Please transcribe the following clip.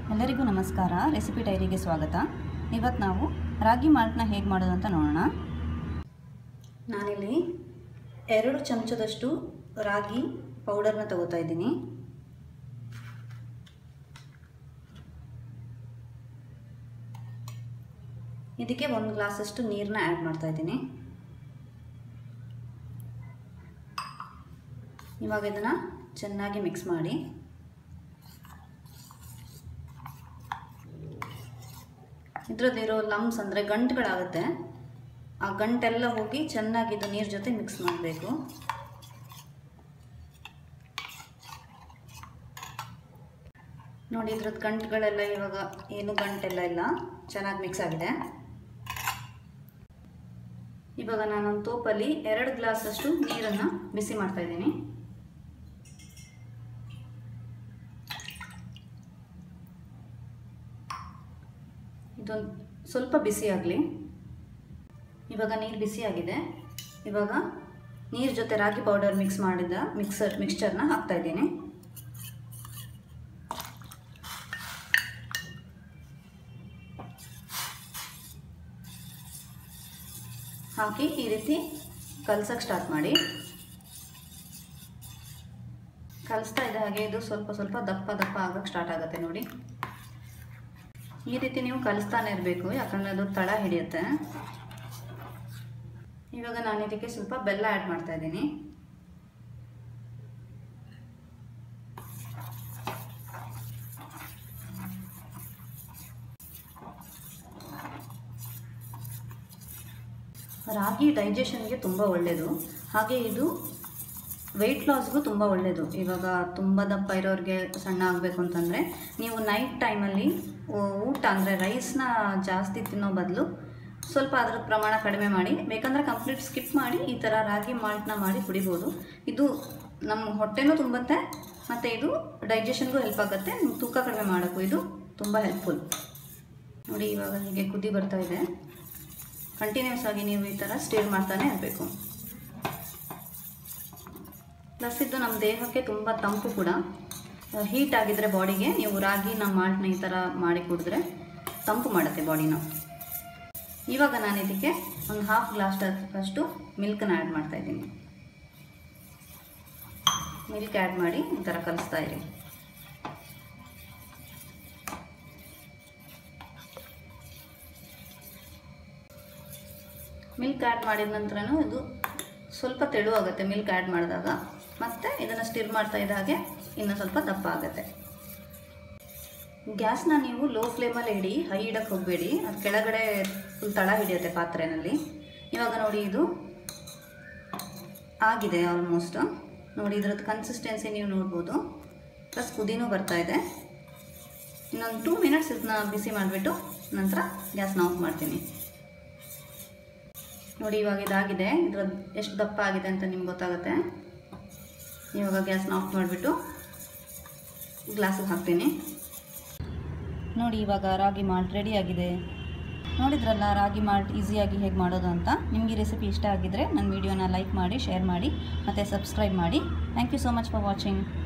ಎಲ್ಲರಿಗೂ ನಮಸ್ಕಾರ ರೆಸಿಪಿ ಡೈರಿಗೆ ಸ್ವಾಗತ ಇವತ್ತು ನಾವು ರಾಗಿ ಮಾಲ್ಟ್ನ ಹೇಗೆ ಮಾಡೋದು ಅಂತ ನೋಡೋಣ ನಾನಿಲ್ಲಿ ಎರಡು ಚಮಚದಷ್ಟು ರಾಗಿ ಪೌಡರ್ನ ತಗೋತಾ ಇದ್ದೀನಿ ಇದಕ್ಕೆ ಒಂದು ಗ್ಲಾಸಷ್ಟು ನೀರನ್ನ ಆ್ಯಡ್ ಮಾಡ್ತಾ ಇದ್ದೀನಿ ಇವಾಗ ಇದನ್ನು ಚೆನ್ನಾಗಿ ಮಿಕ್ಸ್ ಮಾಡಿ ಇದ್ರದ್ದಿರೋ ಲಮ್ಸ್ ಅಂದರೆ ಗಂಟುಗಳಾಗುತ್ತೆ ಆ ಗಂಟೆಲ್ಲ ಹೋಗಿ ಚೆನ್ನಾಗಿ ಇದು ನೀರು ಜೊತೆ ಮಿಕ್ಸ್ ಮಾಡಬೇಕು ನೋಡಿ ಇದ್ರದ್ದು ಗಂಟುಗಳೆಲ್ಲ ಇವಾಗ ಏನು ಗಂಟೆಲ್ಲ ಇಲ್ಲ ಚೆನ್ನಾಗಿ ಮಿಕ್ಸ್ ಆಗಿದೆ ಇವಾಗ ನಾನೊಂದು ತೋಪಲ್ಲಿ ಎರಡು ಗ್ಲಾಸಷ್ಟು ನೀರನ್ನು ಬಿಸಿ ಮಾಡ್ತಾ ಇದ್ದೀನಿ ಇದೊಂದು ಸ್ವಲ್ಪ ಬಿಸಿ ಆಗಲಿ ಇವಾಗ ನೀರು ಬಿಸಿ ಆಗಿದೆ ಇವಾಗ ನೀರು ಜೊತೆ ರಾಗಿ ಪೌಡರ್ ಮಿಕ್ಸ್ ಮಾಡಿದ ಮಿಕ್ಸರ್ ಮಿಕ್ಸ್ಚರ್ನ ಹಾಕ್ತಾ ಇದ್ದೀನಿ ಹಾಕಿ ಈ ರೀತಿ ಕಲ್ಸಕ್ಕೆ ಸ್ಟಾರ್ಟ್ ಮಾಡಿ ಕಲಿಸ್ತಾ ಇದ್ದ ಹಾಗೆ ಇದು ಸ್ವಲ್ಪ ಸ್ವಲ್ಪ ದಪ್ಪ ದಪ್ಪ ಆಗಕ್ಕೆ ಸ್ಟಾರ್ಟ್ ಆಗುತ್ತೆ ನೋಡಿ ಈ ರೀತಿ ನೀವು ಕಲಿಸ್ತಾನೆ ಇರಬೇಕು ಯಾಕಂದರೆ ಅದು ತಳ ಹಿಡಿಯುತ್ತೆ ಇವಾಗ ನಾನು ಇದಕ್ಕೆ ಸ್ವಲ್ಪ ಬೆಲ್ಲ ಆ್ಯಡ್ ಮಾಡ್ತಾ ಇದ್ದೀನಿ ರಾಗಿ ಡೈಜೆಷನ್ಗೆ ತುಂಬ ಒಳ್ಳೆಯದು ಹಾಗೆ ಇದು ವೆಯ್ಟ್ ಲಾಸ್ಗೂ ತುಂಬ ಒಳ್ಳೆಯದು ಇವಾಗ ತುಂಬ ದಪ್ಪ ಇರೋರಿಗೆ ಸಣ್ಣ ಆಗಬೇಕು ಅಂತಂದರೆ ನೀವು ನೈಟ್ ಟೈಮಲ್ಲಿ ಊಟ ಅಂದರೆ ರೈಸ್ನ ಜಾಸ್ತಿ ತಿನ್ನೋ ಬದಲು ಸ್ವಲ್ಪ ಅದರ ಪ್ರಮಾಣ ಕಡಿಮೆ ಮಾಡಿ ಬೇಕಂದರೆ ಕಂಪ್ಲೀಟ್ ಸ್ಕಿಪ್ ಮಾಡಿ ಈ ಥರ ರಾಗಿ ಮಾಲ್ಟ್ನ ಮಾಡಿ ಕುಡಿಬೋದು ಇದು ನಮ್ಮ ಹೊಟ್ಟೆನೂ ತುಂಬುತ್ತೆ ಮತ್ತು ಇದು ಡೈಜೆಷನ್ಗೂ ಹೆಲ್ಪ್ ಆಗುತ್ತೆ ನಿಮ್ಗೆ ತೂಕ ಕಡಿಮೆ ಮಾಡೋಕ್ಕೂ ಇದು ತುಂಬ ಹೆಲ್ಪ್ಫುಲ್ ನೋಡಿ ಇವಾಗ ಹೀಗೆ ಕುದಿ ಬರ್ತಾ ಇದೆ ಕಂಟಿನ್ಯೂಸ್ ಆಗಿ ನೀವು ಈ ಥರ ಸ್ಟೀರ್ ಮಾಡ್ತಾನೆ ಇರಬೇಕು ಪ್ಲಸ್ ಇದು ನಮ್ಮ ದೇಹಕ್ಕೆ ತುಂಬ ತಂಪು ಕೂಡ ಹೀಟ್ ಆಗಿದ್ದರೆ ಬಾಡಿಗೆ ನೀವು ರಾಗಿ ನಮ್ಮ ಮಾಲ್ಟ್ನ ಈ ಥರ ಮಾಡಿ ಕುಡಿದ್ರೆ ತಂಪು ಮಾಡುತ್ತೆ ಬಾಡಿನ ಇವಾಗ ನಾನು ಇದಕ್ಕೆ ಒಂದು ಹಾಫ್ ಗ್ಲಾಸ್ ಅಷ್ಟು ಮಿಲ್ಕನ್ನ ಆ್ಯಡ್ ಮಾಡ್ತಾ ಇದ್ದೀನಿ ಮಿಲ್ಕ್ ಆ್ಯಡ್ ಮಾಡಿ ಈ ಥರ ಕಲಿಸ್ತಾ ಇರಿ ಮಿಲ್ಕ್ ಆ್ಯಡ್ ಮಾಡಿದ ನಂತರನೂ ಇದು ಸ್ವಲ್ಪ ತೆಳುವಾಗುತ್ತೆ ಮಿಲ್ಕ್ ಆ್ಯಡ್ ಮಾಡಿದಾಗ ಮತ್ತು ಇದನ್ನು ಸ್ಟಿರ್ ಮಾಡ್ತಾ ಇದ್ದ ಹಾಗೆ ಇನ್ನೂ ಸ್ವಲ್ಪ ದಪ್ಪ ಆಗುತ್ತೆ ಗ್ಯಾಸ್ನ ನೀವು ಲೋ ಫ್ಲೇಮಲ್ಲಿ ಇಡಿ ಹೈ ಇಡಕ್ಕೆ ಹೋಗಬೇಡಿ ಅದು ಕೆಳಗಡೆ ಫುಲ್ ತಳ ಹಿಡಿಯುತ್ತೆ ಪಾತ್ರೆಯಲ್ಲಿ ಇವಾಗ ನೋಡಿ ಇದು ಆಗಿದೆ ಆಲ್ಮೋಸ್ಟ್ ನೋಡಿ ಇದ್ರದ್ದು ಕನ್ಸಿಸ್ಟೆನ್ಸಿ ನೀವು ನೋಡ್ಬೋದು ಪ್ಲಸ್ ಕುದಿನೂ ಬರ್ತಾ ಇದೆ ಇನ್ನೊಂದು ಟೂ ಮಿನಿಟ್ಸ್ ಇದನ್ನ ಬಿಸಿ ಮಾಡಿಬಿಟ್ಟು ನಂತರ ಗ್ಯಾಸ್ನ ಆಫ್ ಮಾಡ್ತೀನಿ ನೋಡಿ ಇವಾಗ ಇದಾಗಿದೆ ಇದ್ರದ್ದು ಎಷ್ಟು ದಪ್ಪ ಆಗಿದೆ ಅಂತ ನಿಮ್ಗೆ ಗೊತ್ತಾಗುತ್ತೆ ಇವಾಗ ಗ್ಯಾಸ್ನ ಆಫ್ ಮಾಡಿಬಿಟ್ಟು ಗ್ಲಾಸಿಗೆ ಹಾಕ್ತೀನಿ ನೋಡಿ ಇವಾಗ ರಾಗಿ ಮಾಲ್ಟ್ ರೆಡಿ ಆಗಿದೆ ನೋಡಿದ್ರಲ್ಲ ರಾಗಿ ಮಾಲ್ಟ್ ಈಸಿಯಾಗಿ ಹೇಗೆ ಮಾಡೋದು ಅಂತ ನಿಮಗೆ ಈ ರೆಸಿಪಿ ಇಷ್ಟ ಆಗಿದ್ದರೆ ನನ್ನ ವೀಡಿಯೋನ ಲೈಕ್ ಮಾಡಿ ಶೇರ್ ಮಾಡಿ ಮತ್ತು ಸಬ್ಸ್ಕ್ರೈಬ್ ಮಾಡಿ thank you so much for watching